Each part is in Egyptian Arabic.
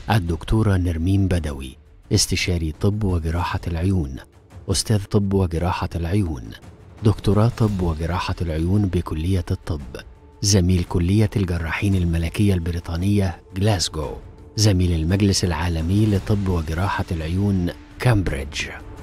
الدكتورة نرمين بدوي استشاري طب وجراحة العيون أستاذ طب وجراحة العيون دكتوراه طب وجراحة العيون بكلية الطب زميل كلية الجراحين الملكية البريطانية جلاسكو زميل المجلس العالمي لطب وجراحة العيون كامبريدج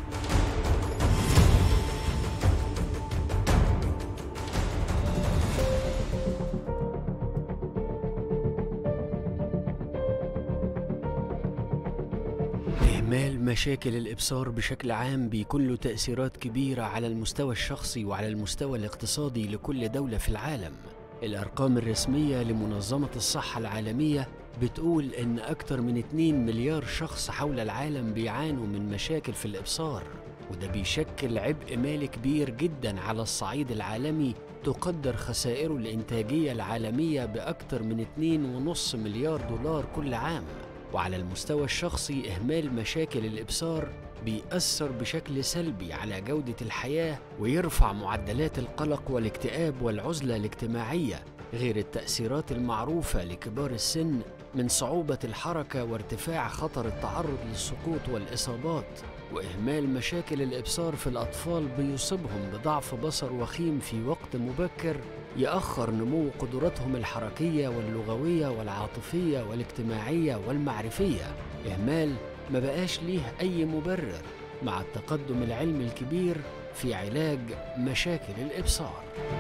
إهمال مشاكل الإبصار بشكل عام بيكون له تأثيرات كبيرة على المستوى الشخصي وعلى المستوى الاقتصادي لكل دولة في العالم. الأرقام الرسمية لمنظمة الصحة العالمية بتقول إن أكثر من 2 مليار شخص حول العالم بيعانوا من مشاكل في الإبصار، وده بيشكل عبء مالي كبير جدا على الصعيد العالمي تقدر خسائره الإنتاجية العالمية بأكثر من 2.5 مليار دولار كل عام. وعلى المستوى الشخصي إهمال مشاكل الإبصار بيأثر بشكل سلبي على جودة الحياة ويرفع معدلات القلق والاكتئاب والعزلة الاجتماعية غير التأثيرات المعروفة لكبار السن من صعوبة الحركة وارتفاع خطر التعرض للسقوط والإصابات وإهمال مشاكل الإبصار في الأطفال بيصيبهم بضعف بصر وخيم في وقت مبكر يأخر نمو قدراتهم الحركية واللغوية والعاطفية والاجتماعية والمعرفية إهمال ما بقاش ليه أي مبرر مع التقدم العلمي الكبير في علاج مشاكل الإبصار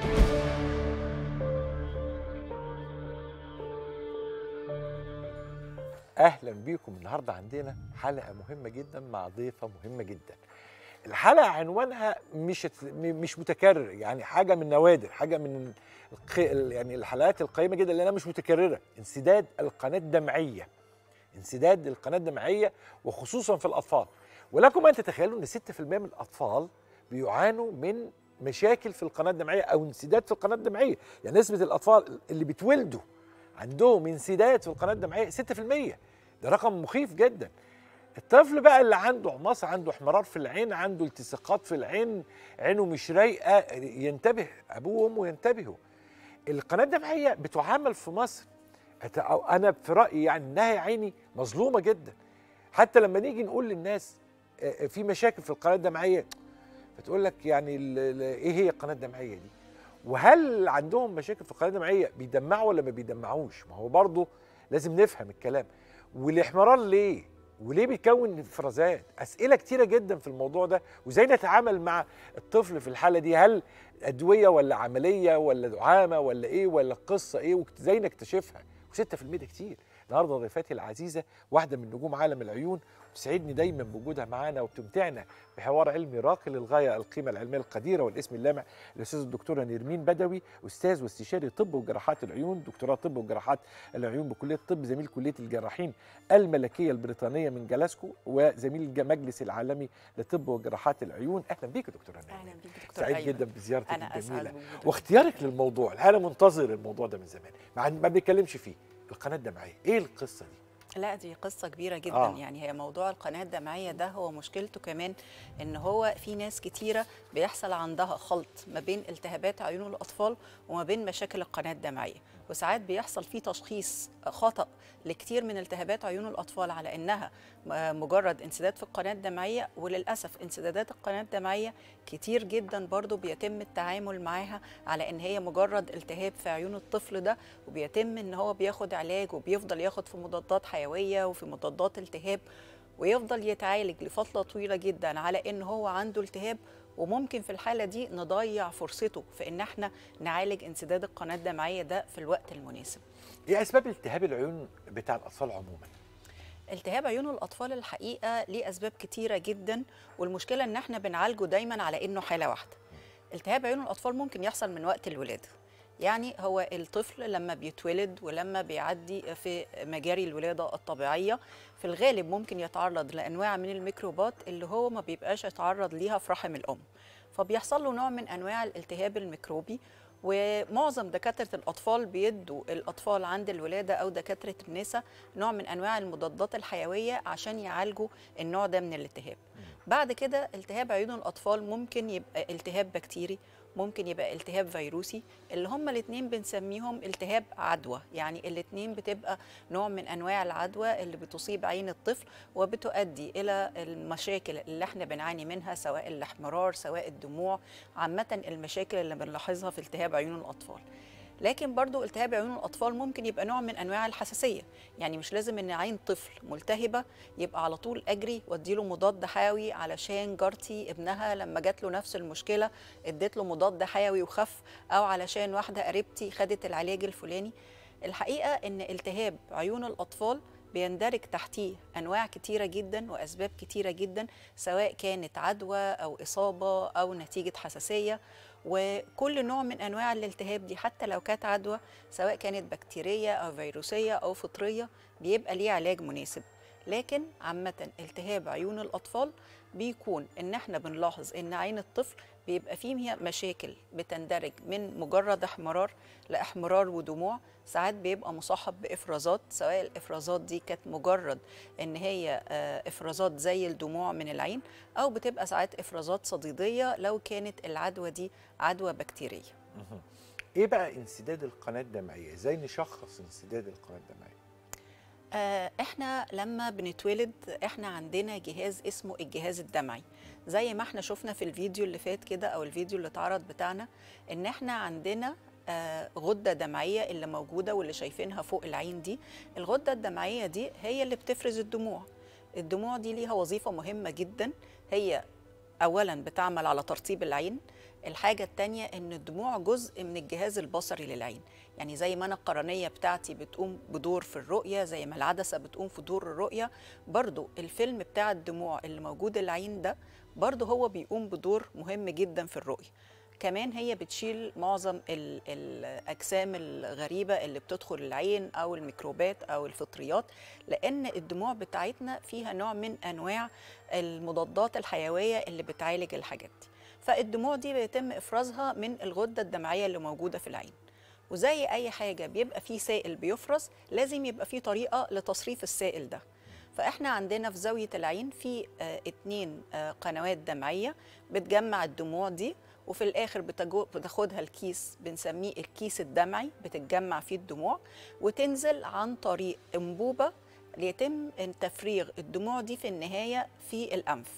اهلا بيكم النهارده عندنا حلقه مهمه جدا مع ضيفه مهمه جدا الحلقه عنوانها مش مش متكرر يعني حاجه من نوادر حاجه من الق... يعني الحلقات القيمه جدا لانها مش متكرره انسداد القناه الدمعيه انسداد القناه الدمعيه وخصوصا في الاطفال ولكم ان تتخيلوا ان 6% من الاطفال بيعانوا من مشاكل في القناه الدمعيه او انسداد في القناه الدمعيه يعني نسبه الاطفال اللي بيتولدوا عندهم انسداد في القناه الدمعيه 6% ده رقم مخيف جدا الطفل بقى اللي عنده عماص عنده احمرار في العين عنده التصاقات في العين عينه مش رايقه ينتبه ابوه وامه ينتبهوا القناه الدمعيه بتعامل في مصر أو انا في رايي يعني انها يا عيني مظلومه جدا حتى لما نيجي نقول للناس في مشاكل في القناه الدمعيه فتقول لك يعني ايه هي القناه الدمعيه دي وهل عندهم مشاكل في القناه الدمعيه بيدمعوا ولا ما بيدمعوش ما هو برضه لازم نفهم الكلام والاحمرار ليه وليه بيكون افرازات اسئله كتيره جدا في الموضوع ده وازاي نتعامل مع الطفل في الحاله دي هل ادويه ولا عمليه ولا دعامه ولا ايه ولا قصه ايه وازاي نكتشفها و6% ده كتير النهارده ضيفتي العزيزه واحده من نجوم عالم العيون بتسعدني دايما بوجودها معانا وبتمتعنا بحوار علمي راقي للغايه القيمه العلميه القديره والاسم اللامع الاستاذ الدكتوره نرمين بدوي استاذ واستشاري طب وجراحات العيون دكتوراه طب وجراحات العيون بكليه الطب زميل كليه الجراحين الملكيه البريطانيه من جلاسكو وزميل المجلس العالمي لطب وجراحات العيون اهلا بيك دكتوره نرمين اهلا بيك دكتور سعيد أيمن. جدا بزيارتك أنا أسعد الجميله بوجودك. واختيارك للموضوع انا منتظر الموضوع ده من زمان مع إن ما بنتكلمش فيه القناه الدمعيه ايه القصه دي لا دي قصة كبيرة جدا آه. آه. يعني هي موضوع القناة الدمعية ده هو مشكلته كمان ان هو في ناس كتيرة بيحصل عندها خلط ما بين التهابات عيون الأطفال وما بين مشاكل القناة الدمعية وساعات بيحصل فيه تشخيص خطأ لكتير من التهابات عيون الأطفال على إنها م- مجرد انسداد في القناة الدمعية وللأسف انسدادات القناة الدمعية كتير جدا برضو بيتم التعامل معاها على إن هي مجرد التهاب في عيون الطفل ده وبيتم إن هو بياخد علاج وبيفضل ياخد في مضادات حيوية وفي مضادات التهاب ويفضل يتعالج لفترة طويلة جدا على إن هو عنده التهاب وممكن في الحالة دي نضيع فرصته في إن احنا نعالج انسداد القناة الدمعية ده في الوقت المناسب ايه اسباب التهاب العيون بتاع الاطفال عموما التهاب عيون الأطفال الحقيقة ليه أسباب كتيرة جدا والمشكلة إن احنا بنعالجه دايما على إنه حالة واحدة التهاب عيون الأطفال ممكن يحصل من وقت الولادة يعني هو الطفل لما بيتولد ولما بيعدي في مجاري الولادة الطبيعية في الغالب ممكن يتعرض لأنواع من الميكروبات اللي هو ما بيبقاش يتعرض ليها في رحم الأم فبيحصل له نوع من أنواع الالتهاب الميكروبي ومعظم دكاترة الأطفال بيدوا الأطفال عند الولادة أو دكاترة النساء نوع من أنواع المضادات الحيوية عشان يعالجوا النوع ده من الالتهاب بعد كده التهاب عيون الأطفال ممكن يبقى التهاب بكتيري ممكن يبقى التهاب فيروسي اللي هما الاثنين بنسميهم التهاب عدوى يعني الاثنين بتبقى نوع من انواع العدوى اللي بتصيب عين الطفل وبتؤدي الى المشاكل اللي احنا بنعاني منها سواء الاحمرار سواء الدموع عامه المشاكل اللي بنلاحظها في التهاب عيون الاطفال لكن برضو التهاب عيون الأطفال ممكن يبقى نوع من أنواع الحساسية يعني مش لازم إن عين طفل ملتهبة يبقى على طول أجري وأديله مضاد حيوي علشان جارتي ابنها لما جات له نفس المشكلة اديت له مضاد حيوي وخف أو علشان واحدة قريبتي خدت العلاج الفلاني الحقيقة إن التهاب عيون الأطفال بيندرج تحتيه انواع كتيره جدا واسباب كتيره جدا سواء كانت عدوى او اصابه او نتيجه حساسيه وكل نوع من انواع الالتهاب دي حتى لو كانت عدوى سواء كانت بكتيريه او فيروسيه او فطريه بيبقى ليه علاج مناسب لكن عامه التهاب عيون الاطفال بيكون ان احنا بنلاحظ ان عين الطفل بيبقى فيه مشاكل بتندرج من مجرد احمرار لاحمرار ودموع ساعات بيبقى مصاحب بافرازات سواء الافرازات دي كانت مجرد ان هي افرازات زي الدموع من العين او بتبقى ساعات افرازات صديديه لو كانت العدوى دي عدوى بكتيريه ايه بقى انسداد القناه الدمعيه ازاي نشخص انسداد القناه الدمعيه احنا لما بنتولد احنا عندنا جهاز اسمه الجهاز الدمعي زي ما احنا شفنا في الفيديو اللي فات كده او الفيديو اللي اتعرض بتاعنا ان احنا عندنا آه غده دمعيه اللي موجوده واللي شايفينها فوق العين دي الغده الدمعيه دي هي اللي بتفرز الدموع الدموع دي ليها وظيفه مهمه جدا هي اولا بتعمل على ترطيب العين الحاجة التانية إن الدموع جزء من الجهاز البصري للعين يعني زي ما أنا القرنية بتاعتي بتقوم بدور في الرؤية زي ما العدسة بتقوم في دور الرؤية برضو الفيلم بتاع الدموع اللي موجود العين ده برضو هو بيقوم بدور مهم جدا في الرؤية كمان هي بتشيل معظم الأجسام الغريبة اللي بتدخل العين أو الميكروبات أو الفطريات لأن الدموع بتاعتنا فيها نوع من أنواع المضادات الحيوية اللي بتعالج الحاجات دي فالدموع دي بيتم افرازها من الغده الدمعيه اللي موجوده في العين وزي اي حاجه بيبقى فيه سائل بيفرز لازم يبقى فيه طريقه لتصريف السائل ده فاحنا عندنا في زاويه العين في آه اتنين آه قنوات دمعيه بتجمع الدموع دي وفي الاخر بتاخدها الكيس بنسميه الكيس الدمعي بتتجمع فيه الدموع وتنزل عن طريق انبوبه ليتم تفريغ الدموع دي في النهايه في الانف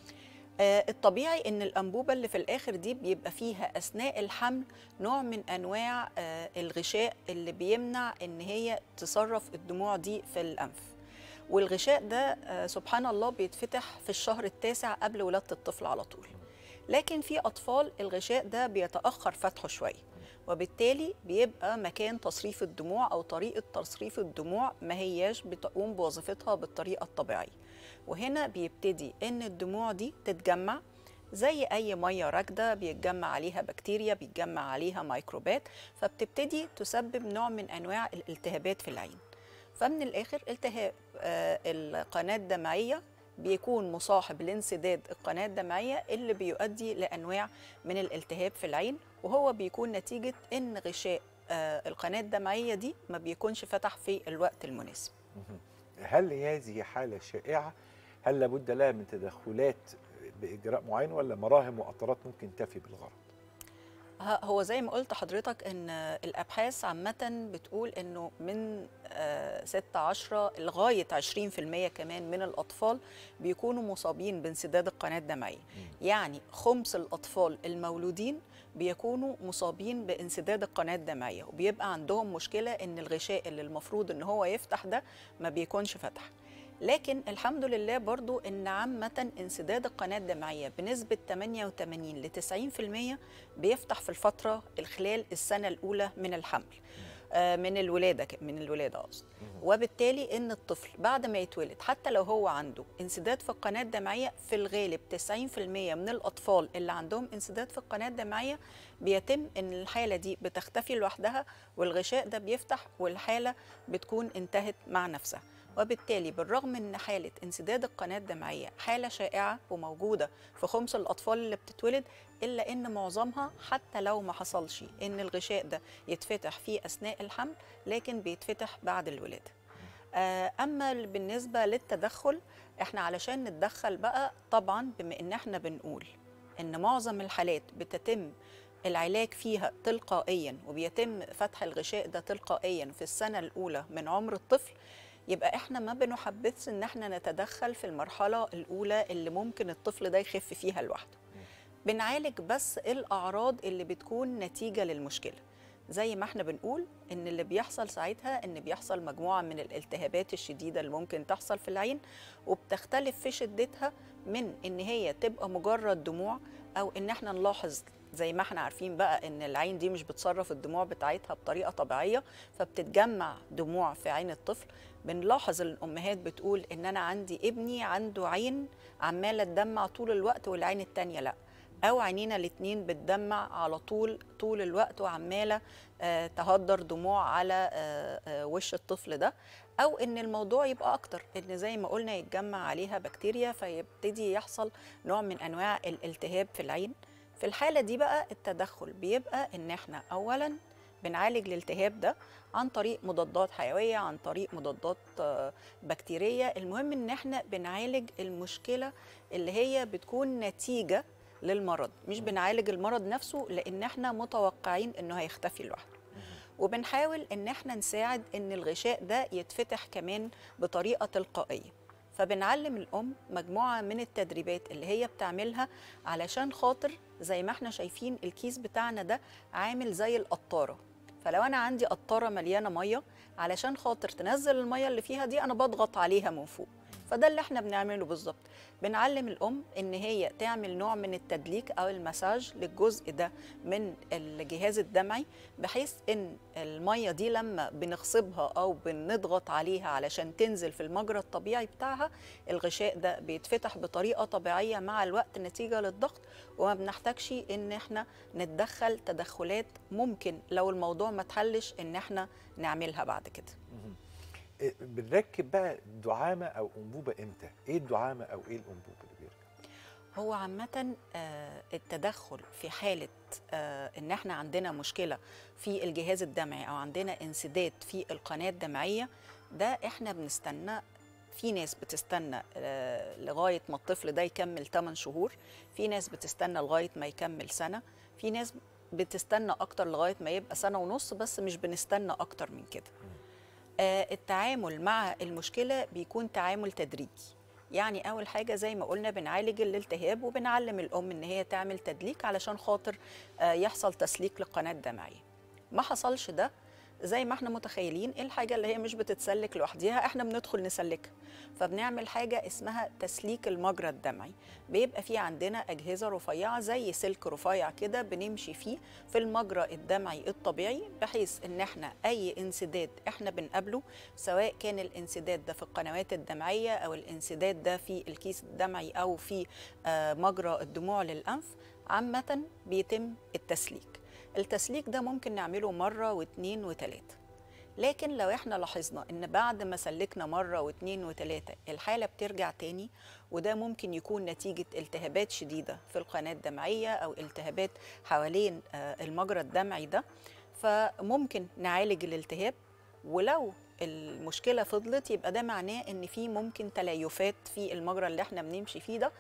آه الطبيعي ان الانبوبه اللي في الاخر دي بيبقى فيها اثناء الحمل نوع من انواع آه الغشاء اللي بيمنع ان هي تصرف الدموع دي في الانف والغشاء ده آه سبحان الله بيتفتح في الشهر التاسع قبل ولاده الطفل على طول لكن في اطفال الغشاء ده بيتاخر فتحه شويه وبالتالي بيبقى مكان تصريف الدموع او طريقه تصريف الدموع ما هياش بتقوم بوظيفتها بالطريقه الطبيعيه وهنا بيبتدي ان الدموع دي تتجمع زي اي ميه راكده بيتجمع عليها بكتيريا بيتجمع عليها ميكروبات فبتبتدي تسبب نوع من انواع الالتهابات في العين فمن الاخر التهاب آه القناه الدمعيه بيكون مصاحب لانسداد القناه الدمعيه اللي بيؤدي لانواع من الالتهاب في العين وهو بيكون نتيجه ان غشاء آه القناه الدمعيه دي ما بيكونش فتح في الوقت المناسب هل هذه حاله شائعه هل لابد لها من تدخلات باجراء معين ولا مراهم وقطرات ممكن تفي بالغرض هو زي ما قلت حضرتك ان الابحاث عامه بتقول انه من 6 10 لغايه 20% كمان من الاطفال بيكونوا مصابين بانسداد القناه الدمعيه يعني خمس الاطفال المولودين بيكونوا مصابين بانسداد القناه الدمعيه وبيبقى عندهم مشكله ان الغشاء اللي المفروض ان هو يفتح ده ما بيكونش فتح لكن الحمد لله برضو ان عامة انسداد القناة الدمعية بنسبة 88 ل 90% بيفتح في الفترة خلال السنة الأولى من الحمل آه من الولادة من الولادة قصدي وبالتالي ان الطفل بعد ما يتولد حتى لو هو عنده انسداد في القناة الدمعية في الغالب 90% من الأطفال اللي عندهم انسداد في القناة الدمعية بيتم ان الحالة دي بتختفي لوحدها والغشاء ده بيفتح والحالة بتكون انتهت مع نفسها وبالتالي بالرغم ان حاله انسداد القناه الدمعيه حاله شائعه وموجوده في خمس الاطفال اللي بتتولد الا ان معظمها حتى لو ما حصلش ان الغشاء ده يتفتح في اثناء الحمل لكن بيتفتح بعد الولاده اما بالنسبه للتدخل احنا علشان نتدخل بقى طبعا بما ان احنا بنقول ان معظم الحالات بتتم العلاج فيها تلقائيا وبيتم فتح الغشاء ده تلقائيا في السنه الاولى من عمر الطفل يبقى احنا ما بنحبذش ان احنا نتدخل في المرحله الاولى اللي ممكن الطفل ده يخف فيها لوحده بنعالج بس الاعراض اللي بتكون نتيجه للمشكله زي ما احنا بنقول ان اللي بيحصل ساعتها ان بيحصل مجموعه من الالتهابات الشديده اللي ممكن تحصل في العين وبتختلف في شدتها من ان هي تبقى مجرد دموع او ان احنا نلاحظ زي ما احنا عارفين بقى ان العين دي مش بتصرف الدموع بتاعتها بطريقه طبيعيه فبتتجمع دموع في عين الطفل بنلاحظ الامهات بتقول ان انا عندي ابني عنده عين عماله تدمع طول الوقت والعين التانيه لا او عينينا الاتنين بتدمع على طول طول الوقت وعماله آه، تهدر دموع على آه، آه، وش الطفل ده او ان الموضوع يبقى اكتر ان زي ما قلنا يتجمع عليها بكتيريا فيبتدي يحصل نوع من انواع الالتهاب في العين في الحاله دي بقى التدخل بيبقى ان احنا اولا بنعالج الالتهاب ده عن طريق مضادات حيويه عن طريق مضادات آه، بكتيريه المهم ان احنا بنعالج المشكله اللي هي بتكون نتيجه للمرض مش بنعالج المرض نفسه لان احنا متوقعين انه هيختفي لوحده وبنحاول ان احنا نساعد ان الغشاء ده يتفتح كمان بطريقه تلقائيه فبنعلم الام مجموعه من التدريبات اللي هي بتعملها علشان خاطر زي ما احنا شايفين الكيس بتاعنا ده عامل زي القطاره فلو انا عندي قطاره مليانه ميه علشان خاطر تنزل الميه اللي فيها دي انا بضغط عليها من فوق فده اللي احنا بنعمله بالظبط بنعلم الام ان هي تعمل نوع من التدليك او المساج للجزء ده من الجهاز الدمعي بحيث ان الميه دي لما بنغصبها او بنضغط عليها علشان تنزل في المجرى الطبيعي بتاعها الغشاء ده بيتفتح بطريقه طبيعيه مع الوقت نتيجه للضغط وما بنحتاجش ان احنا نتدخل تدخلات ممكن لو الموضوع ما اتحلش ان احنا نعملها بعد كده إيه، بنركب بقى دعامه او انبوبه امتى؟ ايه الدعامه او ايه الانبوبه اللي بيركب؟ هو عامة آه، التدخل في حالة آه، إن إحنا عندنا مشكلة في الجهاز الدمعي أو عندنا انسداد في القناة الدمعية ده إحنا بنستنى في ناس بتستنى آه، لغاية ما الطفل ده يكمل 8 شهور في ناس بتستنى لغاية ما يكمل سنة في ناس بتستنى أكتر لغاية ما يبقى سنة ونص بس مش بنستنى أكتر من كده آه، التعامل مع المشكلة بيكون تعامل تدريجي يعني أول حاجة زي ما قلنا بنعالج الالتهاب وبنعلم الأم إن هي تعمل تدليك علشان خاطر آه، يحصل تسليك للقناة الدمعية ما حصلش ده زي ما احنا متخيلين ايه الحاجة اللي هي مش بتتسلك لوحديها احنا بندخل نسلكها فبنعمل حاجة اسمها تسليك المجرى الدمعي بيبقى في عندنا أجهزة رفيعة زي سلك رفيع كده بنمشي فيه في المجرى الدمعي الطبيعي بحيث ان احنا اي انسداد احنا بنقابله سواء كان الانسداد ده في القنوات الدمعية او الانسداد ده في الكيس الدمعي او في آه، مجرى الدموع للأنف عامة بيتم التسليك التسليك ده ممكن نعمله مرة واتنين وتلاتة لكن لو احنا لاحظنا ان بعد ما سلكنا مرة واتنين وتلاتة الحالة بترجع تاني وده ممكن يكون نتيجة التهابات شديدة في القناة الدمعية أو التهابات حوالين آه، المجرى الدمعي ده فممكن نعالج الالتهاب ولو المشكله فضلت يبقى ده معناه ان في ممكن تليفات في المجرى اللي احنا بنمشي فيه ده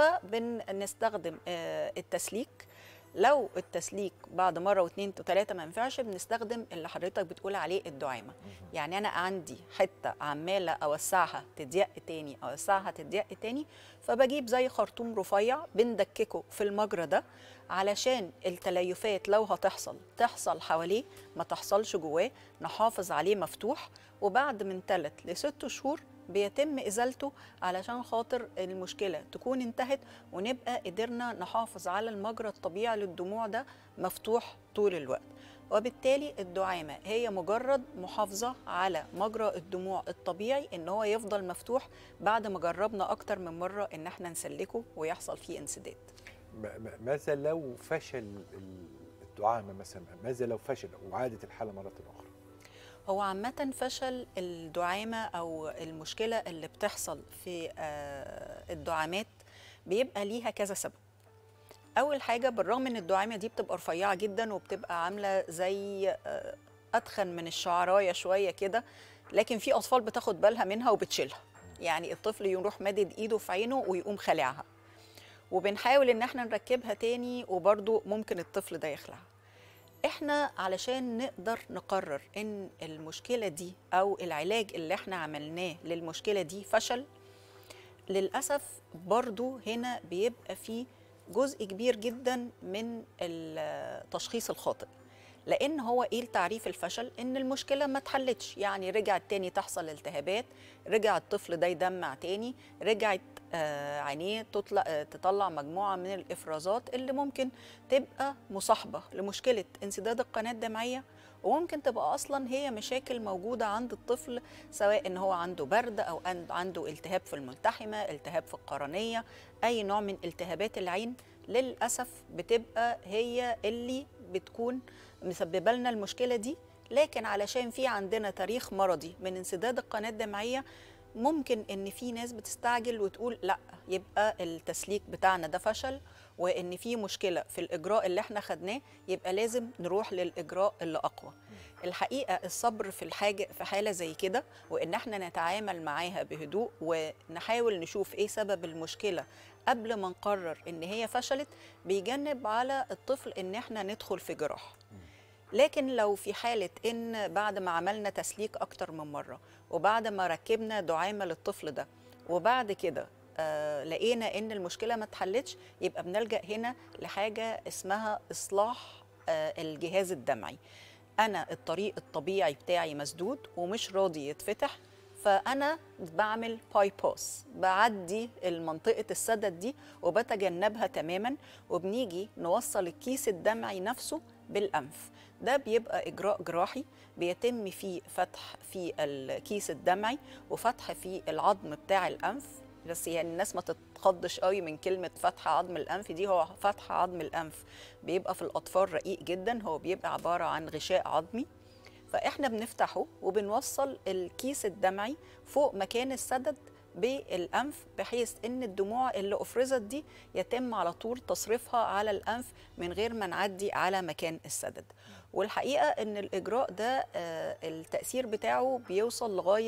فبنستخدم آه، التسليك لو التسليك بعد مره واثنين وثلاثه ما ينفعش بنستخدم اللي حضرتك بتقول عليه الدعامه يعني انا عندي حته عماله اوسعها تضيق تاني اوسعها تضيق تاني فبجيب زي خرطوم رفيع بندككه في المجرى ده علشان التليفات لو هتحصل تحصل حواليه ما تحصلش جواه نحافظ عليه مفتوح وبعد من ثلاث لست شهور بيتم ازالته علشان خاطر المشكله تكون انتهت ونبقى قدرنا نحافظ على المجرى الطبيعي للدموع ده مفتوح طول الوقت وبالتالي الدعامه هي مجرد محافظه على مجرى الدموع الطبيعي ان هو يفضل مفتوح بعد ما جربنا اكتر من مره ان احنا نسلكه ويحصل فيه انسداد م- م- ماذا لو فشل ال- الدعامه مثلا ماذا لو فشل وعادت الحاله مره اخرى؟ هو عامة فشل الدعامة أو المشكلة اللي بتحصل في آه، الدعامات بيبقى ليها كذا سبب أول حاجة بالرغم إن الدعامة دي بتبقى رفيعة جدا وبتبقى عاملة زي آه، أتخن من الشعراية شوية كده لكن في أطفال بتاخد بالها منها وبتشيلها يعني الطفل يروح مادد إيده في عينه ويقوم خالعها وبنحاول ان احنا نركبها تاني وبرضو ممكن الطفل ده يخلع احنا علشان نقدر نقرر ان المشكله دي او العلاج اللي احنا عملناه للمشكله دي فشل للاسف برضو هنا بيبقى فيه جزء كبير جدا من التشخيص الخاطئ لان هو ايه التعريف الفشل ان المشكله ما اتحلتش يعني رجعت تاني تحصل التهابات رجع الطفل ده يدمع تاني رجعت آه عينيه تطلع آه تطلع مجموعه من الافرازات اللي ممكن تبقى مصاحبه لمشكله انسداد القناه الدمعيه وممكن تبقى اصلا هي مشاكل موجوده عند الطفل سواء ان هو عنده برد او عنده التهاب في الملتحمه التهاب في القرنيه اي نوع من التهابات العين للاسف بتبقى هي اللي بتكون مسببه لنا المشكله دي لكن علشان في عندنا تاريخ مرضي من انسداد القناه الدمعيه ممكن ان في ناس بتستعجل وتقول لا يبقى التسليك بتاعنا ده فشل وان في مشكله في الاجراء اللي احنا خدناه يبقى لازم نروح للاجراء اللي اقوى الحقيقه الصبر في الحاجه في حاله زي كده وان احنا نتعامل معاها بهدوء ونحاول نشوف ايه سبب المشكله قبل ما نقرر ان هي فشلت بيجنب على الطفل ان احنا ندخل في جراحه لكن لو في حالة إن بعد ما عملنا تسليك أكتر من مرة وبعد ما ركبنا دعامة للطفل ده وبعد كده آه لقينا إن المشكلة ما اتحلتش يبقى بنلجأ هنا لحاجة اسمها إصلاح آه الجهاز الدمعي أنا الطريق الطبيعي بتاعي مسدود ومش راضي يتفتح فأنا بعمل باي باس بعدي المنطقة السدد دي وبتجنبها تماما وبنيجي نوصل الكيس الدمعي نفسه بالأنف ده بيبقى إجراء جراحي بيتم فيه فتح في الكيس الدمعي وفتح في العظم بتاع الأنف بس يعني الناس ما تتخضش قوي من كلمة فتح عظم الأنف دي هو فتح عظم الأنف بيبقى في الأطفال رقيق جدا هو بيبقى عبارة عن غشاء عظمي فإحنا بنفتحه وبنوصل الكيس الدمعي فوق مكان السدد بالانف بحيث ان الدموع اللي افرزت دي يتم على طول تصريفها على الانف من غير ما نعدي على مكان السدد والحقيقه ان الاجراء ده التاثير بتاعه بيوصل لغايه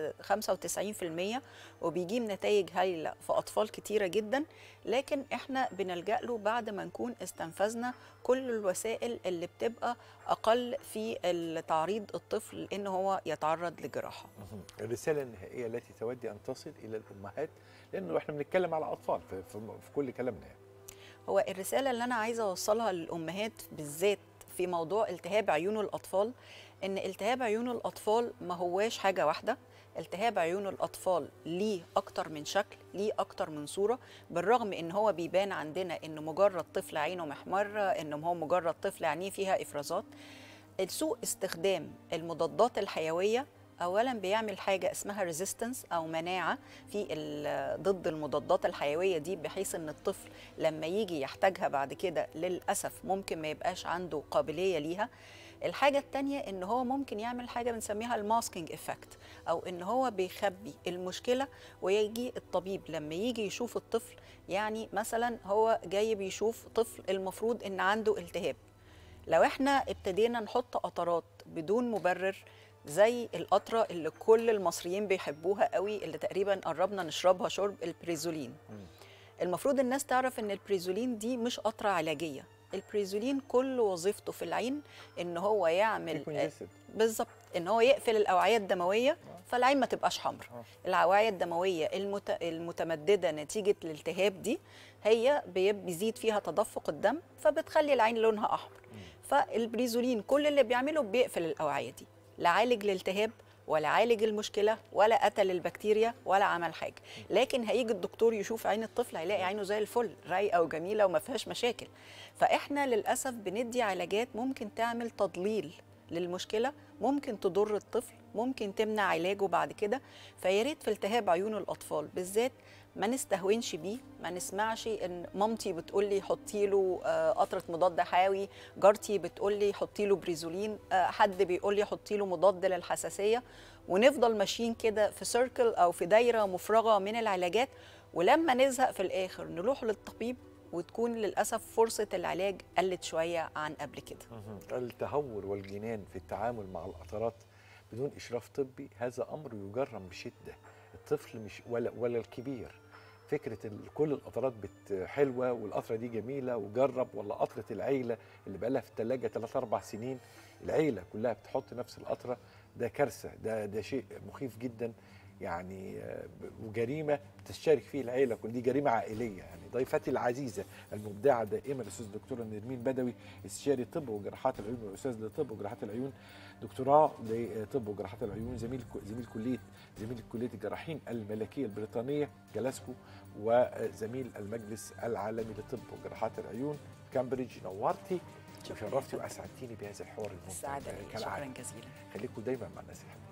95% وبيجيب نتائج هايله في اطفال كتيره جدا لكن احنا بنلجا له بعد ما نكون استنفذنا كل الوسائل اللي بتبقى اقل في تعريض الطفل ان هو يتعرض لجراحه الرساله النهائيه التي تودي ان تصل الى الامهات لانه احنا بنتكلم على اطفال في, في, في كل كلامنا يعني. هو الرساله اللي انا عايزه اوصلها للامهات بالذات في موضوع التهاب عيون الاطفال ان التهاب عيون الاطفال ما هواش حاجه واحده التهاب عيون الاطفال ليه اكتر من شكل ليه اكتر من صوره بالرغم ان هو بيبان عندنا انه مجرد طفل عينه محمره انه هو مجرد طفل عينيه فيها افرازات سوء استخدام المضادات الحيويه اولا بيعمل حاجه اسمها ريزيستنس او مناعه في ضد المضادات الحيويه دي بحيث ان الطفل لما يجي يحتاجها بعد كده للاسف ممكن ما يبقاش عنده قابليه ليها الحاجة التانية إن هو ممكن يعمل حاجة بنسميها الماسكينج إفكت أو إن هو بيخبي المشكلة ويجي الطبيب لما يجي يشوف الطفل يعني مثلا هو جاي بيشوف طفل المفروض إن عنده التهاب لو إحنا ابتدينا نحط قطرات بدون مبرر زي القطرة اللي كل المصريين بيحبوها قوي اللي تقريبا قربنا نشربها شرب البريزولين المفروض الناس تعرف ان البريزولين دي مش قطرة علاجية البريزولين كل وظيفته في العين ان هو يعمل بالظبط ان هو يقفل الاوعيه الدمويه فالعين ما تبقاش حمر الاوعيه الدمويه المت... المتمدده نتيجه الالتهاب دي هي بيزيد فيها تدفق الدم فبتخلي العين لونها احمر فالبريزولين كل اللي بيعمله بيقفل الاوعيه دي لا عالج الالتهاب ولا عالج المشكله ولا قتل البكتيريا ولا عمل حاجه لكن هيجي الدكتور يشوف عين الطفل هيلاقي عينه زي الفل رايقه وجميله وما فيهاش مشاكل فاحنا للاسف بندي علاجات ممكن تعمل تضليل للمشكله ممكن تضر الطفل ممكن تمنع علاجه بعد كده فيا ريت في التهاب عيون الاطفال بالذات ما نستهونش بيه ما نسمعش ان مامتي بتقول لي حطي له قطره مضاد حيوي جارتي بتقول لي حطي له بريزولين حد بيقول لي حطي له مضاد للحساسيه ونفضل ماشيين كده في سيركل او في دايره مفرغه من العلاجات ولما نزهق في الاخر نروح للطبيب وتكون للاسف فرصه العلاج قلت شويه عن قبل كده التهور والجنان في التعامل مع القطرات بدون اشراف طبي هذا امر يجرم بشده الطفل مش ولا ولا الكبير فكره ال- كل القطرات بت حلوه والقطره دي جميله وجرب ولا قطره العيله اللي بقى لها في الثلاجه 3 4 سنين العيله كلها بتحط نفس القطره ده كارثه ده ده شيء مخيف جدا يعني آه، ب- وجريمه بتشترك فيه العيله كل دي جريمه عائليه يعني ضيفتي العزيزه المبدعه دائما الاستاذ الدكتوره نرمين بدوي استشاري طب وجراحات العيون واستاذ لطب وجراحات العيون دكتوراه لطب وجراحات العيون زميل زميل كليه زميل كليه الجراحين الملكيه البريطانيه جلاسكو وزميل المجلس العالمي لطب وجراحات العيون كامبريدج نورتي شكراً وشرفتي يا فندم. واسعدتيني بهذا الحوار الممتع السعاده لي كالعادة. شكرا جزيلا خليكم دايما مع الناس الحلوه